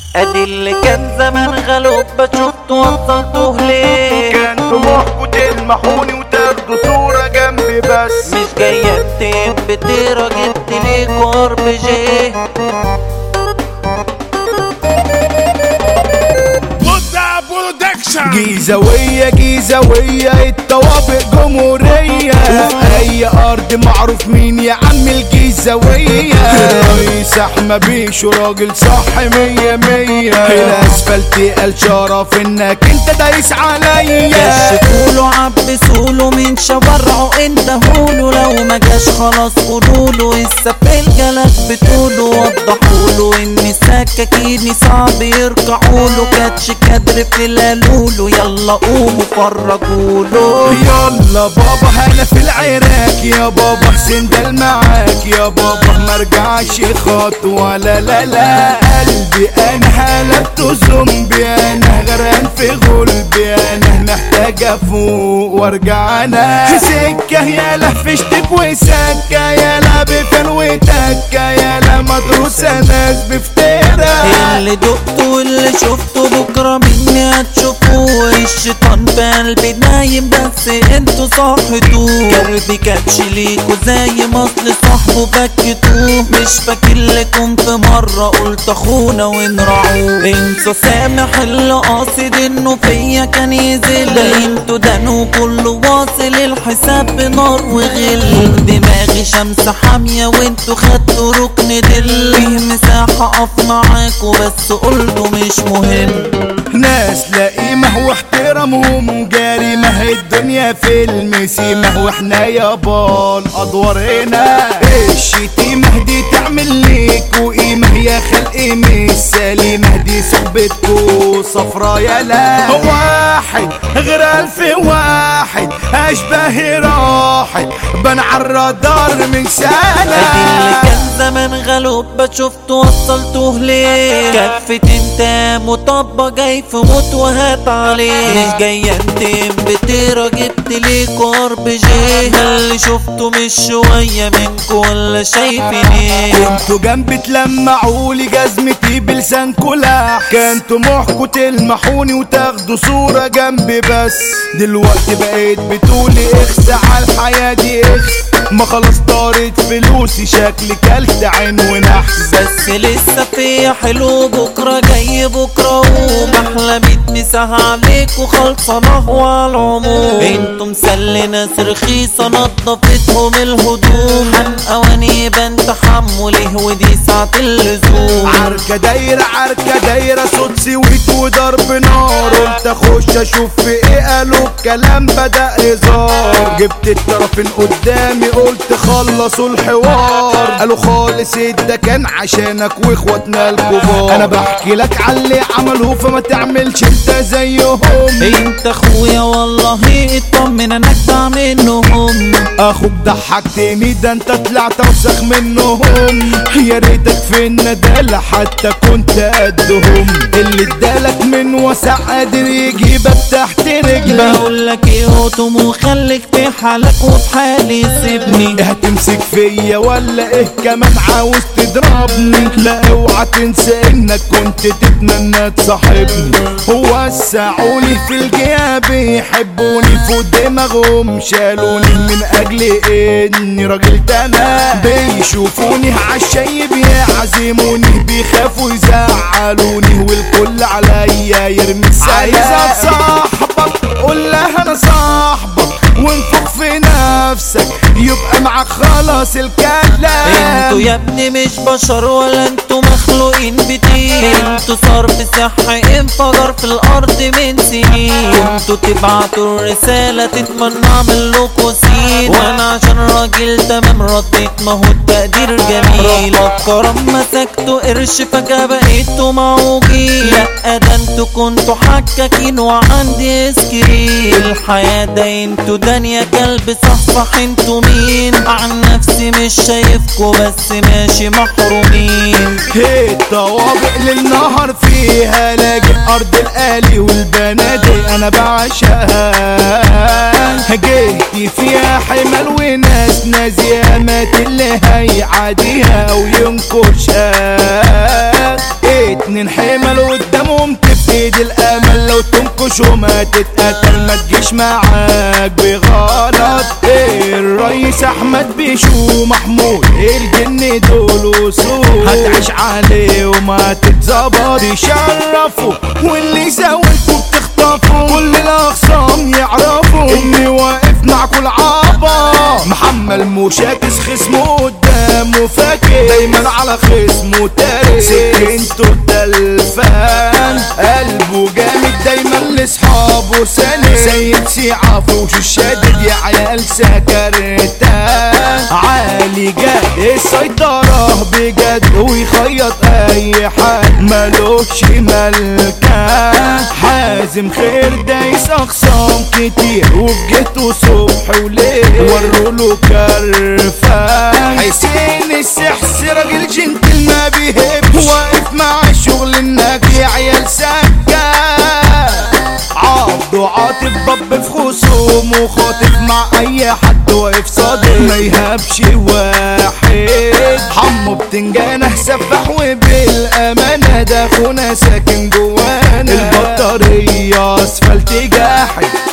ادي اللي كان زمان غلوب شفته وصلته ليه كان طموحكوا تلمحوني وتاخدوا صورة جنبي بس مش جاية انتم بتقرا جبت ليكوا ار بي جي بودع برودكشن جيزاوية جيزاوية الطوابق جمهورية وفي أي أرض معروف مين يا عم الجيزاوية رئيس أحمد بيشو راجل صح مية مية الأسفلت قال شرف إنك أنت دايس عليا كشفوله عبسوله من شوارعه اندهوله لو ما جاش خلاص قولوله السفل جالك بتقوله وضحوله ان سكاكيني صعب يرجعوله كاتش كدر في القالوله يلا قوموا فرجوله يلا بابا هلا في العراك يا بابا حسين ده معاك يا بابا مرجعش خطوة لا لا لا قلبي انا حلبته زومبي انا غرقان في غلبي انا محتاج افوق وارجع انا سكة يا لفشتك وسكة يا لا بفن وتكة يا لا مدروسة ناس بفترة اللي دقته واللي شفته بكرة مني هتشوفوه الشيطان في قلبي نايم بس انتوا صحتوه قلبي كاتش ليكوا زي مصل صاحبه بكتوه مش فاكر لكم في مرة قلت اخونا ونرعوه انسوا سامح اللي قاصد انه فيا كان يزل ده انتوا دانوا كله واصل الحساب بنار وغل دماغي شمس حامية وانتوا خدتوا ركن دل فيه مساحة اقف معاكوا بس قلتوا مش مهم ناس لا قيمة واحترامهم جارمة الدنيا فيلم سيمة واحنا يابا الادوار هنا الشتيمة دي تعمل ليك وقيمة يا خلق مش سليمة دي صحبتكو صفرا يا لا واحد غير الف واحد اشبه راحت بن عالرادار من ادي اللي سنة كان زمان غلوب شفته وصلته ليه كفة انت مطبق جاي في موت وهات عليه مش جاي انتم بتقرا جبت ليكوا ار بي جي ده اللي شفته مش شوية منكوا ولا شايفيني كنتوا جنبي تلمعولي جزمتي بلسان كلاح كان طموحكوا تلمحوني وتاخدوا صورة جنبي بس دلوقتي بقيت بتقولي اخس على الحياة دي اخس ما خلاص طارت فلوسي شكلي كلت عين ونحس بس لسه في حلو بكرة جاي بكرة ومحلى مساها عليك وخلصانة وعلى العموم انتوا مسلي ناس رخيصة نضفتهم الهدوم حنقواني يبان تحمله ودي ساعة اللزوم عركة دايرة عركة دايرة صوت سويت وضرب نار قلت اخش اشوف في ايه قالوا الكلام بدأ هزار جبت الطرفين قدامي قلت خلصوا الحوار قالوا خالص ده كان عشانك واخواتنا الكبار انا بحكي لك على اللي عملوه فما تعملش انت زيهم انت اخويا والله اطمن انا اجدع منهم اخوك ضحكتني ده انت طلعت اوسخ منهم يا ريتك في الندالة حتى كنت قدهم اللي ادالك من وسع قادر يجيبك تحت رجلك بقول لك ايه قطم وخليك في حالك وفي حالي سيبني هتمسك فيا ولا ايه كمان عاوز تضربني لا اوعى تنسى انك كنت تتمنى تصاحبني وسعولي في الجياب يحبوني فوق دماغهم شالوني من اجل اني راجل تمام بيشوفوني عالشاي بيعزموني بيخافوا يزعلوني والكل عليا يرمي السلام عايز صاحبك قول لها انا صاحبك وانفخ في نفسك يبقى معاك خلاص الكلام انتوا يا ابني مش بشر ولا انتوا مخلوقين بدين انتوا صرف صحي انفجر في الارض من سنين كنتوا تبعتوا الرسالة تتمنى اعمل لكوا سين وانا عشان راجل تمام رديت ما هو التقدير جميل الكرم مسكتوا قرش فجأة بقيتوا معوجين لا ده انتوا كنتوا حكاكين وعندي سكرين الحياة ده انتوا دنيا كلب صحصح انتوا مين عن نفسي مش شايفكوا بس ماشي محرومين الطوابق للنهر فيها لاجئ ارض الالي والبنادق انا بعشقها جيتي فيها حمل وناس نازيه مات اللي هيعاديها او ينكشها اتنين حمل خصومة تتقتل ما تجيش معاك بغلط الرئيس احمد بيشو محمود الجن دول وصول هتعيش عليه وما تتظبط يشرفوا واللي زاولكوا بتخطفوا كل الاخصام يعرفوا اني واقف معكوا العبا محمل مشاكس خصمه قدامه فاكر دايما على خصمه تارك سكنته الدلفان قلبه جامد دايما لاصحابه سند سيد سيعة في وشه الشادد يا عيال سكرتان عالي جد السيطرة بجد ويخيط اي حد ملوكش ملكان حازم خير دايس اخصام كتير وبجهته صبح وليل وروله كرفان حسين السحس راجل جنتل ما بيهبش واقف مع الشغل انك يا عيال سكان عبده عاطف ضب في خصومه خاطف مع اي حد واقف صادق ما يهابش واحد حمو بتنجانه سفح وبالامانه ده اخونا ساكن جوانا البطاريه اسفلت جاحد